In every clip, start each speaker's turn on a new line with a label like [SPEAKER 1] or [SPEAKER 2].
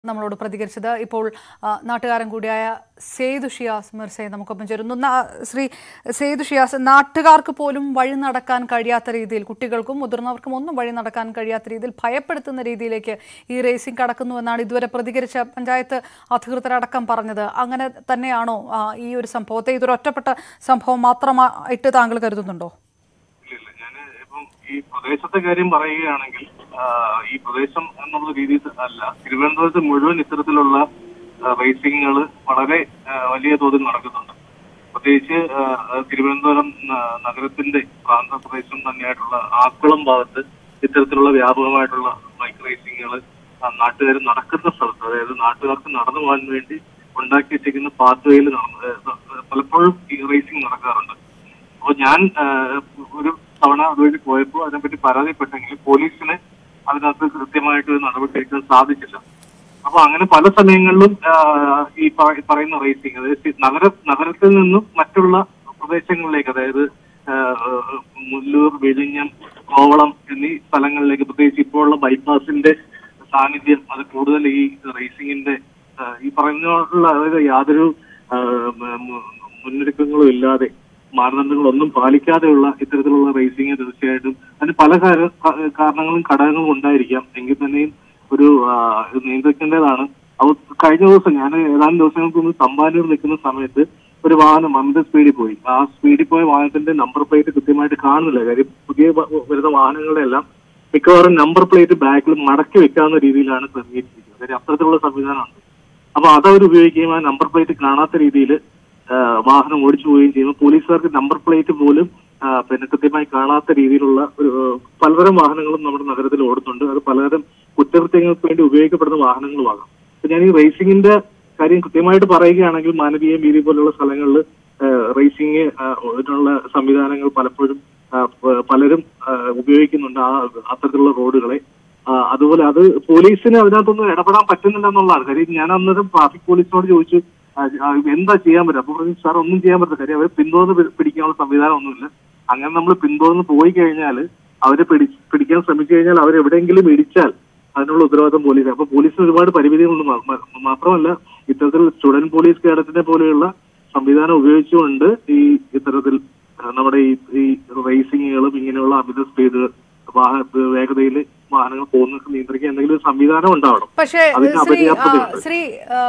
[SPEAKER 1] നമ്മളോട് പ്രതികരിച്ചത് ഇപ്പോൾ ആ, നാട്ടുകാരൻ കൂടിയായ സെയ്ദു ഷിയാസ് മിർസയെ നമുക്കൊപ്പം ചേരുന്നു നാ- ശ്രീ സെയ്ദു ഷിയാസ് നാട്ടുകാർക്ക് പോലും വഴി നടക്കാൻ കഴിയാത്ത രീതിയിൽ കുട്ടികൾക്കും മുതിർന്നവർക്കും ഒന്നും വഴി നടക്കാൻ കഴിയാത്ത രീതിയിൽ ഭയപ്പെടുത്തുന്ന രീതിയിലേക്ക് ഈ റേസിംഗ് കടക്കുന്നുവെന്നാണ് ഇതുവരെ പ്രതികരിച്ച പഞ്ചായത്ത് അധികൃതരടക്കം പറഞ്ഞത് അങ്ങനെ തന്നെയാണോ ആ, ഈ ഒരു സംഭവത്തെ ഇതൊരു ഒറ്റപ്പെട്ട സംഭവം മാത്രമായിട്ട് താങ്കൾ കരുതുന്നുണ്ടോ
[SPEAKER 2] ഇല്ല ഞാൻ ഇപ്പം ഈ പ്രദേശത്തെ കാര്യം പറയുകയാണെങ്കിൽ ആ, ഈ പ്രദേശം എന്നുള്ള രീതിയിൽ അല്ല തിരുവനന്തപുരത്ത് മുഴുവൻ ഇത്തരത്തിലുള്ള റേസിങ്ങുകൾ വളരെ ആ, വലിയ തോതിൽ നടക്കുന്നുണ്ട് പ്രത്യേകിച്ച് ആ, തിരുവനന്തപുരം ന- നഗരത്തിന്റെ പ്രാന്തപ്രദേശം തന്നെയായിട്ടുള്ള ആക്കുളം ഭാഗത്ത് ഇത്തരത്തിലുള്ള വ്യാപകമായിട്ടുള്ള ബൈക്ക് റേസിങ്ങുകൾ നാട്ടുകാർ നടക്കുന്ന സ്ഥലത്ത് അതായത് നാട്ടുകാർക്ക് നടന്നു പോകാൻ വേണ്ടി ഉണ്ടാക്കി വെച്ചിരിക്കുന്ന പാത്വേയിൽ നടന്ന് ഏ, പലപ്പോഴും ഈ റേസിംഗ് നടക്കാറുണ്ട് അപ്പോൾ ഞാൻ ആ, ഒരു തവണ അതുവഴി പോയപ്പോൾ അതിനെപ്പറ്റി പരാതിപ്പെട്ടെങ്കിൽ പോലീസിന് അതിനകത്ത് കൃത്യമായിട്ട് ഒരു നടപടി എടുക്കാൻ സാധിച്ചില്ല അപ്പൊ അങ്ങനെ പല സമയങ്ങളിലും ആ, ഈ പറ- പറയുന്ന റേസിംഗ് അതായത് നഗര നഗരത്തിൽ നിന്നും മറ്റുള്ള പ്രദേശങ്ങളിലേക്ക് അതായത് ആ, മുല്ലൂർ വിഴിഞ്ഞം കോവളം എന്നീ സ്ഥലങ്ങളിലേക്ക് പ്രത്യേകിച്ച് ഇപ്പോഴുള്ള ബൈപ്പാസിന്റെ സാന്നിധ്യം അത് കൂടുതൽ ഈ റേസിംഗിന്റെ ആ, ഈ പറഞ്ഞുള്ള അതായത് യാതൊരു ആ, മ- മു- മുന്നൊരുക്കങ്ങളും ഇല്ലാതെ മാനദണ്ഡങ്ങളൊന്നും പാലിക്കാതെയുള്ള ഇത്തരത്തിലുള്ള റേസിംഗ് തീർച്ചയായിട്ടും അതിന് പല കാര- ക- കാരണങ്ങളും ഘടകങ്ങളും ഉണ്ടായിരിക്കാം എങ്കിൽ തന്നെയും ഒരു ആ, ഇത് നിയന്ത്രിക്കേണ്ടതാണ് അപ്പോൾ കഴിഞ്ഞ ദിവസം ഞാൻ ഏതാനും ദിവസങ്ങൾക്ക് മുമ്പ് തമ്പാനൂർ നിൽക്കുന്ന സമയത്ത് ഒരു വാഹനം അമിത സ്പീഡിൽ പോയി ആ സ്പീഡിൽ പോയ വാഹനത്തിന്റെ നമ്പർ പ്ലേറ്റ് കൃത്യമായിട്ട് കാണുന്നില്ല കാര്യം പുതിയ വ- വരുന്ന വാഹനങ്ങളുടെ എല്ലാം മിക്കവാറും നമ്പർ പ്ലേറ്റ് ബാക്കിൽ മടക്കി വെക്കാവുന്ന രീതിയിലാണ് ക്രമീകരിച്ചിരിക്കുന്നത് കാര്യം അത്തരത്തിലുള്ള സംവിധാനമുണ്ട് അപ്പൊ അതവർ ഉപയോഗിക്കുകയും ആ നമ്പർ പ്ലേറ്റ് കാണാത്ത രീതിയിൽ വാഹനം ഓടിച്ചു പോവുകയും ചെയ്യുമ്പോൾ പോലീസുകാർക്ക് നമ്പർ പ്ലേറ്റ് പോലും ആ, പിന്നെ കൃത്യമായി കാണാത്ത രീതിയിലുള്ള ഒരു ആ, പലതരം വാഹനങ്ങളും നമ്മുടെ നഗരത്തിൽ ഓടുന്നുണ്ട് അത് പലതരം കുറ്റകൃത്യങ്ങൾക്ക് വേണ്ടി ഉപയോഗിക്കപ്പെടുന്ന വാഹനങ്ങളുമാകാം അപ്പൊ ഞാൻ ഈ റേസിംഗിന്റെ കാര്യം കൃത്യമായിട്ട് പറയുകയാണെങ്കിൽ മാനവീയ വീതി പോലുള്ള സ്ഥലങ്ങളിൽ റേസിംഗ് ഇതിനുള്ള സംവിധാനങ്ങൾ പലപ്പോഴും ആ, പ- പലരും ആ, ഉപയോഗിക്കുന്നുണ്ട് ആ അത്തരത്തിലുള്ള റോഡുകളെ ആ, അതുപോലെ അത് പോലീസിന് അതിനകത്തൊന്നും ഇടപെടാൻ പറ്റുന്നില്ല എന്നുള്ളതാണ് കാര്യം ഞാൻ അന്നേരം ട്രാഫിക് പോലീസിനോട് ചോദിച്ചു ആ, ആ, എന്താ ചെയ്യാൻ പറ്റും അപ്പൊ പറഞ്ഞു സാർ ഒന്നും ചെയ്യാൻ പറ്റില്ല കാര്യം അവർ പിന്തുടർന്ന് പി- പിടിക്കാനുള്ള സംവിധാനം ഒന്നുമില്ല അങ്ങനെ നമ്മൾ പിന്തുടർന്ന് പോയി കഴിഞ്ഞാൽ അവരെ പിടി പിടിക്കാൻ ശ്രമിച്ചു കഴിഞ്ഞാൽ അവരെവിടെയെങ്കിലും ഇടിച്ചാൽ അതിനുള്ള ഉത്തരവാദിത്വം പോലീസ് അപ്പൊ പോലീസിന് ഒരുപാട് പരിമിതികളുണ്ട് മ- മ- മാത്രമല്ല ഇത്തരത്തിൽ സ്റ്റുഡന്റ് പോലീസ് കേഡറ്റിനെ പോലെയുള്ള സംവിധാനം ഉപയോഗിച്ചുകൊണ്ട് ഈ ഇത്തരത്തിൽ ആ, നമ്മുടെ ഈ ഈ റേസിങ്ങുകളും ഇങ്ങനെയുള്ള അമിത സ്പീഡ് വാഹന വേഗതയിൽ വാഹനങ്ങൾ പോകുന്നത് നിയന്ത്രിക്കാൻ എന്തെങ്കിലും ഒരു സംവിധാനം ഉണ്ടാവണം
[SPEAKER 1] പക്ഷേ
[SPEAKER 2] അതിന്
[SPEAKER 1] ശ്രീ ആ,
[SPEAKER 2] അപര്യാപ്തതയുണ്ട്.
[SPEAKER 1] ശ്രീ ആ,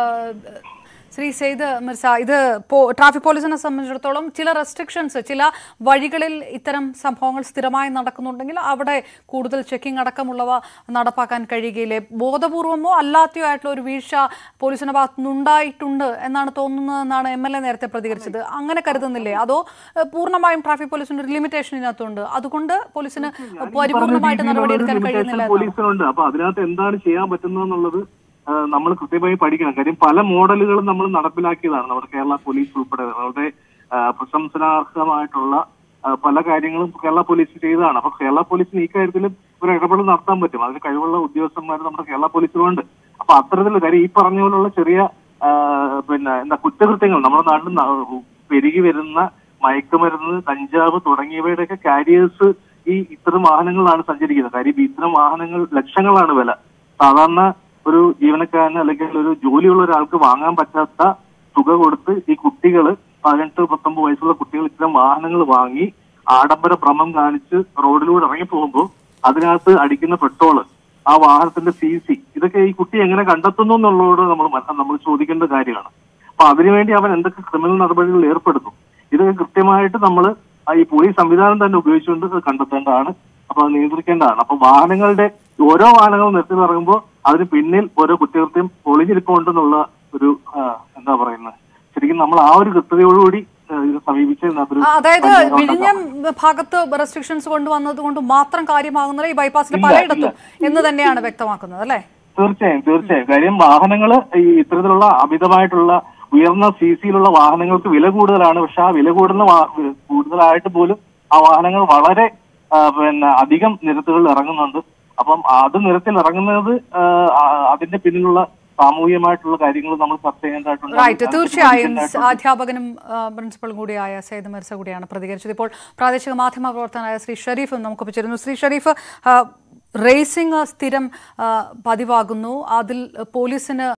[SPEAKER 1] ശ്രീ സെയ്ദ് മിർസ ഇത് പോ- ട്രാഫിക് പോലീസിനെ സംബന്ധിച്ചിടത്തോളം ചില റെസ്ട്രിക്ഷൻസ് ചില വഴികളിൽ ഇത്തരം സംഭവങ്ങൾ സ്ഥിരമായി നടക്കുന്നുണ്ടെങ്കിൽ അവിടെ കൂടുതൽ ചെക്കിംഗ് അടക്കമുള്ളവ നടപ്പാക്കാൻ കഴിയുകയില്ലേ ബോധപൂർവമോ അല്ലാത്തയോ ആയിട്ടുള്ള ഒരു വീഴ്ച പോലീസിന്റെ ഭാഗത്തുനിന്ന് ഉണ്ടായിട്ടുണ്ട് എന്നാണ് തോന്നുന്നതെന്നാണ് എം എൽ എ നേരത്തെ പ്രതികരിച്ചത് അങ്ങനെ കരുതുന്നില്ലേ അതോ ഏഹ്, പൂർണ്ണമായും ട്രാഫിക് പോലീസിന്റെ ഒരു ലിമിറ്റേഷൻ ഇതിനകത്തുണ്ട് അതുകൊണ്ട് പോലീസിന് പരിപൂർണമായിട്ട് നടപടിയെടുക്കാൻ കഴിയുന്നില്ല എന്നാണ്
[SPEAKER 2] പോലീസിനുണ്ട് അപ്പൊ അതിനകത്ത് എന്താണ് ചെയ്യാൻ പറ്റുന്നതെന്നുള്ളത് നമ്മൾ കൃത്യമായി പഠിക്കണം കാര്യം പല മോഡലുകളും നമ്മൾ നടപ്പിലാക്കിയതാണ് നമ്മുടെ കേരള പോലീസ് ഉൾപ്പെടെ വളരെ ആ, പ്രശംസനാർഹമായിട്ടുള്ള ആ, പല കാര്യങ്ങളും കേരള പോലീസ് ചെയ്തതാണ് അപ്പൊ കേരള പോലീസിന് ഈ കാര്യത്തിൽ ഒരു ഇടപെടൽ നടത്താൻ പറ്റും അതിന് കഴിവുള്ള ഉദ്യോഗസ്ഥന്മാർ നമ്മുടെ കേരള പോലീസിലുണ്ട് അപ്പൊ അത്തരത്തിലുള്ള കാര്യം ഈ പറഞ്ഞ പോലുള്ള ചെറിയ ആ, പിന്നെ എന്താ കുറ്റകൃത്യങ്ങൾ നമ്മുടെ നാട്ടിൽ ന- പെരുകി വരുന്ന മയക്കുമരുന്ന് കഞ്ചാവ് തുടങ്ങിയവയുടെയൊക്കെ കാരിയേഴ്സ് ഈ ഇത്തരം വാഹനങ്ങളിലാണ് സഞ്ചരിക്കുന്നത് കാര്യം ഇത്തരം വാഹനങ്ങൾ ലക്ഷങ്ങളാണ് വില സാധാരണ ഒരു ജീവനക്കാരന് അല്ലെങ്കിൽ ഒരു ജോലിയുള്ള ഒരാൾക്ക് വാങ്ങാൻ പറ്റാത്ത തുക കൊടുത്ത് ഈ കുട്ടികൾ പതിനെട്ട് പത്തൊമ്പത് വയസ്സുള്ള കുട്ടികൾ ഇത്തരം വാഹനങ്ങൾ വാങ്ങി ആഡംബര ഭ്രമം കാണിച്ച് റോഡിലൂടെ ഇറങ്ങി പോകുമ്പോൾ അതിനകത്ത് അടിക്കുന്ന പെട്രോള് ആ വാഹനത്തിന്റെ സി സി ഇതൊക്കെ ഈ കുട്ടി എങ്ങനെ കണ്ടെത്തുന്നു എന്നുള്ളതോട് നമ്മൾ മ- നമ്മൾ ചോദിക്കേണ്ട കാര്യമാണ് അപ്പൊ അതിനുവേണ്ടി അവൻ എന്തൊക്കെ ക്രിമിനൽ നടപടികൾ ഏർപ്പെടുത്തും ഇതൊക്കെ കൃത്യമായിട്ട് നമ്മൾ ഈ പോലീസ് സംവിധാനം തന്നെ ഉപയോഗിച്ചുകൊണ്ട് ഇത് കണ്ടെത്തേണ്ടതാണ് അപ്പൊ അത് നിയന്ത്രിക്കേണ്ടതാണ് അപ്പൊ വാഹനങ്ങളുടെ ഓരോ വാഹനങ്ങളും നിർത്തി ഇറങ്ങുമ്പോൾ അതിന് പിന്നിൽ ഓരോ കുറ്റകൃത്യം ഒളിഞ്ഞിരിപ്പുണ്ടെന്നുള്ള ഒരു ആ, എന്താ പറയുന്നത് ശരിക്കും നമ്മൾ ആ ഒരു കൃത്യതയോടുകൂടി ആ, ഇത് സമീപിച്ചതിനകത്തൊരു
[SPEAKER 1] ആ, അതായത്
[SPEAKER 2] പരിഹാരം
[SPEAKER 1] വിഴിഞ്ഞം ഭാഗത്ത് റെസ്ട്രിക്ഷൻസ് കൊണ്ടുവന്നത് കൊണ്ട് മാത്രം കാര്യമാകുന്നില്ല ഈ ബൈപ്പാസിന്റെ
[SPEAKER 2] ഇല്ല,
[SPEAKER 1] പലയിടത്തും എന്ന് തന്നെയാണ് വ്യക്തമാക്കുന്നത് അല്ലേ
[SPEAKER 2] തീർച്ചയായും തീർച്ചയായും കാര്യം വാഹനങ്ങൾ ഈ ഇത്തരത്തിലുള്ള അമിതമായിട്ടുള്ള ഉയർന്ന സി സിയിലുള്ള വാഹനങ്ങൾക്ക് വില കൂടുതലാണ് പക്ഷെ ആ വില കൂടുന്ന വാ- കൂടുതലായിട്ട് പോലും ആ വാഹനങ്ങൾ വളരെ ആ, പിന്നെ അധികം നിരത്തുകളിൽ ഇറങ്ങുന്നുണ്ട് അപ്പം അത് നിരത്തിൽ ഇറങ്ങുന്നത് ആ, ആ, അതിന്റെ പിന്നിലുള്ള സാമൂഹികമായിട്ടുള്ള കാര്യങ്ങൾ നമ്മൾ ചർച്ച ചെയ്യേണ്ടതായിട്ടുണ്ട്
[SPEAKER 1] റൈറ്റ്
[SPEAKER 2] അത്
[SPEAKER 1] തീർച്ചയായും
[SPEAKER 2] ശ്രദ്ധിക്കേണ്ടതായിട്ടുണ്ട്.
[SPEAKER 1] അധ്യാപകനും ആ, പ്രിൻസിപ്പളും കൂടിയായ സെയ്ദ് മിർസ കൂടിയാണ് പ്രതികരിച്ചത് ഇപ്പോൾ പ്രാദേശിക മാധ്യമ പ്രവർത്തകനായ ശ്രീ ഷരീഫും നമുക്കൊപ്പം ചേരുന്നു ശ്രീ ഷരീഫ് ആ, റേസിംഗ് സ്ഥിരം ആ, പതിവാകുന്നു അതിൽ പോലീസിന്